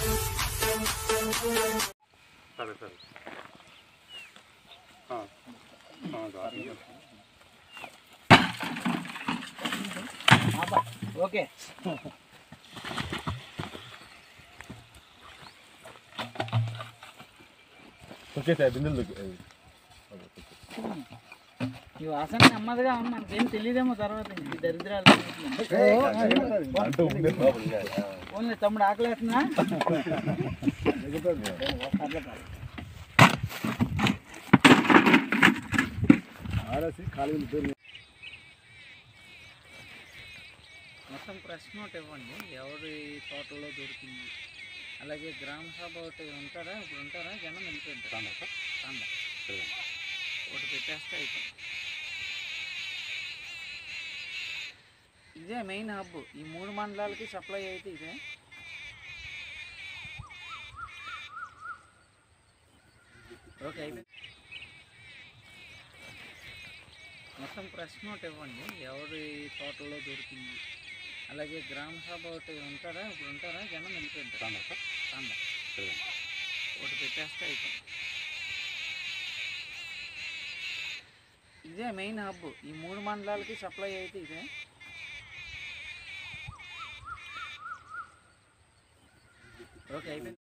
సరే సరే ఆ, ఆ, దారి. ఓకే ఓకే సార్ బిందులు ఈ వాసన నెమ్మదిగా మనకేం తెలియదేమో తర్వాత ఈ దరిద్రాలు అంటూ ఉండే ఓన్లీ తమ్ముడు ఆకలేస్తున్నా మొత్తం ప్రెస్ నోట్ ఇవ్వండి ఎవరి తోటలో దొరికింది అలాగే గ్రామ సభ ఒకటి ఉంటారా ఇప్పుడు ఉంటారా జనం వెళ్ళిపోయింటారు రానా సార్? తాండా. సరే. ఒకటి పెట్టేస్తే అయిపోయింది ఇదే మెయిన్ హబ్ ఈ మూడు మండలాలకి సప్లై అయితే ఇదే ఓకే అయిపోయింది మొత్తం ప్రెస్ నోట్ ఇవ్వండి ఎవరి తోటలో దొరికింది అలాగే గ్రామ సభ ఒకటి ఉంటారా ఇప్పుడు ఉంటారా జనం వెళ్ళిపోయింటారు రానా సార్? తాండా. సరే. ఒకటి పెట్టేస్తే అయిపోయింది ఇదే మెయిన్ హబ్ ఈ మూడు మండలాలకి సప్లై అయితే ఇదే ఓకే అయిపోయింది